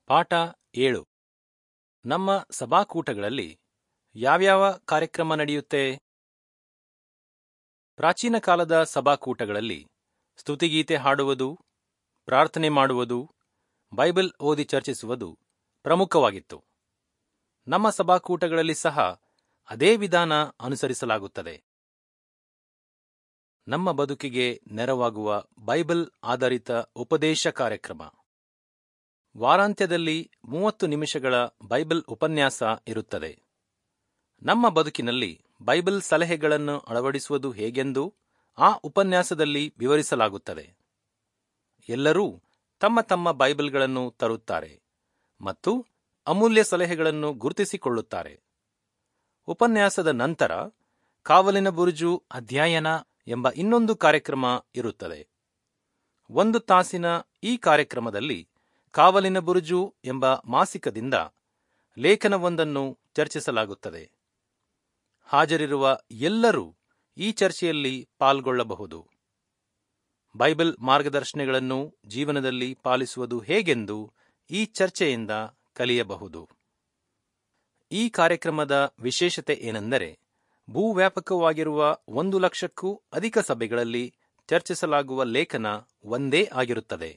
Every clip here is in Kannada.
ಪಾಠ ಏಳು ನಮ್ಮ ಸಭಾಕೂಟಗಳಲ್ಲಿ ಯಾವ್ಯಾವ ಕಾರ್ಯಕ್ರಮ ನಡೆಯುತ್ತೆ ಪ್ರಾಚೀನ ಕಾಲದ ಸಭಾಕೂಟಗಳಲ್ಲಿ ಸ್ತುತಿಗೀತೆ ಹಾಡುವುದು ಪ್ರಾರ್ಥನೆ ಮಾಡುವುದು ಬೈಬಲ್ ಓದಿ ಚರ್ಚಿಸುವುದು ಪ್ರಮುಖವಾಗಿತ್ತು ನಮ್ಮ ಸಭಾಕೂಟಗಳಲ್ಲಿ ಸಹ ಅದೇ ವಿಧಾನ ಅನುಸರಿಸಲಾಗುತ್ತದೆ ನಮ್ಮ ಬದುಕಿಗೆ ನೆರವಾಗುವ ಬೈಬಲ್ ಆಧಾರಿತ ಉಪದೇಶ ಕಾರ್ಯಕ್ರಮ ವಾರಾಂತ್ಯದಲ್ಲಿ ಮೂವತ್ತು ನಿಮಿಷಗಳ ಬೈಬಲ್ ಉಪನ್ಯಾಸ ಇರುತ್ತದೆ ನಮ್ಮ ಬದುಕಿನಲ್ಲಿ ಬೈಬಲ್ ಸಲಹೆಗಳನ್ನು ಅಳವಡಿಸುವುದು ಹೇಗೆಂದು ಆ ಉಪನ್ಯಾಸದಲ್ಲಿ ವಿವರಿಸಲಾಗುತ್ತದೆ ಎಲ್ಲರೂ ತಮ್ಮ ತಮ್ಮ ಬೈಬಲ್ಗಳನ್ನು ತರುತ್ತಾರೆ ಮತ್ತು ಅಮೂಲ್ಯ ಸಲಹೆಗಳನ್ನು ಗುರುತಿಸಿಕೊಳ್ಳುತ್ತಾರೆ ಉಪನ್ಯಾಸದ ನಂತರ ಕಾವಲಿನ ಬುರುಜು ಅಧ್ಯಯನ ಎಂಬ ಇನ್ನೊಂದು ಕಾರ್ಯಕ್ರಮ ಇರುತ್ತದೆ ಒಂದು ತಾಸಿನ ಈ ಕಾರ್ಯಕ್ರಮದಲ್ಲಿ ಕಾವಲಿನ ಬುರುಜು ಎಂಬ ಮಾಸಿಕದಿಂದ ಲೇಖನವೊಂದನ್ನು ಚರ್ಚಿಸಲಾಗುತ್ತದೆ ಹಾಜರಿರುವ ಎಲ್ಲರೂ ಈ ಚರ್ಚೆಯಲ್ಲಿ ಪಾಲ್ಗೊಳ್ಳಬಹುದು ಬೈಬಲ್ ಮಾರ್ಗದರ್ಶನಗಳನ್ನು ಜೀವನದಲ್ಲಿ ಪಾಲಿಸುವುದು ಹೇಗೆಂದು ಈ ಚರ್ಚೆಯಿಂದ ಕಲಿಯಬಹುದು ಈ ಕಾರ್ಯಕ್ರಮದ ವಿಶೇಷತೆ ಏನೆಂದರೆ ಭೂವ್ಯಾಪಕವಾಗಿರುವ ಒಂದು ಲಕ್ಷಕ್ಕೂ ಅಧಿಕ ಸಭೆಗಳಲ್ಲಿ ಚರ್ಚಿಸಲಾಗುವ ಲೇಖನ ಒಂದೇ ಆಗಿರುತ್ತದೆ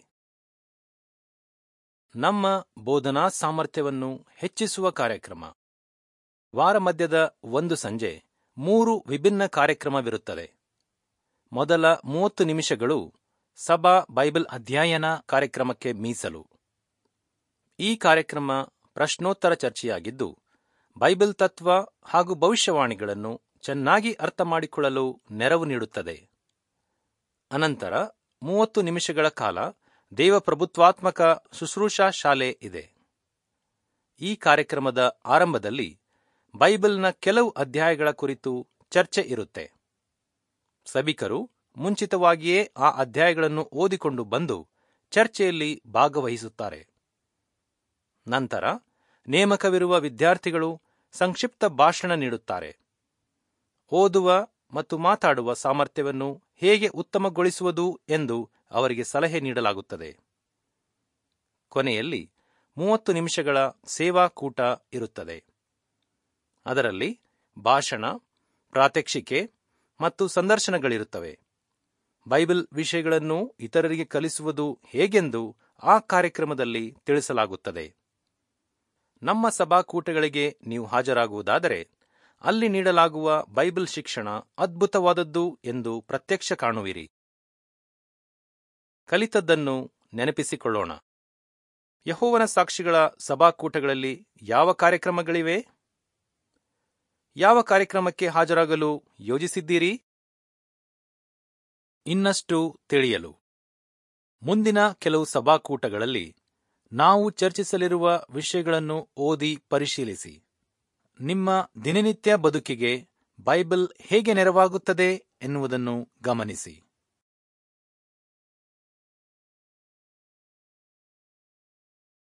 ನಮ್ಮ ಬೋಧನಾ ಸಾಮರ್ಥ್ಯವನ್ನು ಹೆಚ್ಚಿಸುವ ಕಾರ್ಯಕ್ರಮ ವಾರ ಮಧ್ಯದ ಒಂದು ಸಂಜೆ ಮೂರು ವಿಭಿನ್ನ ಕಾರ್ಯಕ್ರಮವಿರುತ್ತದೆ ಮೊದಲ ಮೂವತ್ತು ನಿಮಿಷಗಳು ಸಭಾ ಬೈಬಲ್ ಅಧ್ಯಯನ ಕಾರ್ಯಕ್ರಮಕ್ಕೆ ಮೀಸಲು ಈ ಕಾರ್ಯಕ್ರಮ ಪ್ರಶ್ನೋತ್ತರ ಚರ್ಚೆಯಾಗಿದ್ದು ಬೈಬಲ್ ತತ್ವ ಹಾಗೂ ಭವಿಷ್ಯವಾಣಿಗಳನ್ನು ಚೆನ್ನಾಗಿ ಅರ್ಥ ಮಾಡಿಕೊಳ್ಳಲು ನೆರವು ನೀಡುತ್ತದೆ ಅನಂತರ ಮೂವತ್ತು ನಿಮಿಷಗಳ ಕಾಲ ದೇವಪ್ರಭುತ್ವಾತ್ಮಕ ಶುಶ್ರೂಷಾ ಶಾಲೆ ಇದೆ ಈ ಕಾರ್ಯಕ್ರಮದ ಆರಂಭದಲ್ಲಿ ಬೈಬಲ್ನ ಕೆಲವು ಅಧ್ಯಾಯಗಳ ಕುರಿತು ಚರ್ಚೆ ಇರುತ್ತೆ ಸಭಿಕರು ಮುಂಚಿತವಾಗಿಯೇ ಆ ಅಧ್ಯಾಯಗಳನ್ನು ಓದಿಕೊಂಡು ಬಂದು ಚರ್ಚೆಯಲ್ಲಿ ಭಾಗವಹಿಸುತ್ತಾರೆ ನಂತರ ನೇಮಕವಿರುವ ವಿದ್ಯಾರ್ಥಿಗಳು ಸಂಕ್ಷಿಪ್ತ ಭಾಷಣ ನೀಡುತ್ತಾರೆ ಓದುವ ಮತ್ತು ಮಾತಾಡುವ ಸಾಮರ್ಥ್ಯವನ್ನು ಹೇಗೆ ಉತ್ತಮಗೊಳಿಸುವುದು ಎಂದು ಅವರಿಗೆ ಸಲಹೆ ನೀಡಲಾಗುತ್ತದೆ ಕೊನೆಯಲ್ಲಿ ಮೂವತ್ತು ನಿಮಿಷಗಳ ಸೇವಾ ಕೂಟ ಇರುತ್ತದೆ ಅದರಲ್ಲಿ ಭಾಷಣ ಪ್ರಾತ್ಯಕ್ಷಿಕೆ ಮತ್ತು ಸಂದರ್ಶನಗಳಿರುತ್ತವೆ ಬೈಬಲ್ ವಿಷಯಗಳನ್ನು ಇತರರಿಗೆ ಕಲಿಸುವುದು ಹೇಗೆಂದು ಆ ಕಾರ್ಯಕ್ರಮದಲ್ಲಿ ತಿಳಿಸಲಾಗುತ್ತದೆ ನಮ್ಮ ಸಭಾಕೂಟಗಳಿಗೆ ನೀವು ಹಾಜರಾಗುವುದಾದರೆ ಅಲ್ಲಿ ನೀಡಲಾಗುವ ಬೈಬಲ್ ಶಿಕ್ಷಣ ಅದ್ಭುತವಾದದ್ದು ಎಂದು ಪ್ರತ್ಯಕ್ಷ ಕಾಣುವಿರಿ ಕಲಿತದ್ದನ್ನು ನೆನಪಿಸಿಕೊಳ್ಳೋಣ ಯಹೋವನ ಸಾಕ್ಷಿಗಳ ಸಭಾಕೂಟಗಳಲ್ಲಿ ಯಾವ ಕಾರ್ಯಕ್ರಮಗಳಿವೆ ಯಾವ ಕಾರ್ಯಕ್ರಮಕ್ಕೆ ಹಾಜರಾಗಲು ಯೋಜಿಸಿದ್ದೀರಿ ಇನ್ನಷ್ಟು ತಿಳಿಯಲು ಮುಂದಿನ ಕೆಲವು ಸಭಾಕೂಟಗಳಲ್ಲಿ ನಾವು ಚರ್ಚಿಸಲಿರುವ ವಿಷಯಗಳನ್ನು ಓದಿ ಪರಿಶೀಲಿಸಿ ನಿಮ್ಮ ದಿನನಿತ್ಯ ಬದುಕಿಗೆ ಬೈಬಲ್ ಹೇಗೆ ನೆರವಾಗುತ್ತದೆ ಎನ್ನುವುದನ್ನು ಗಮನಿಸಿ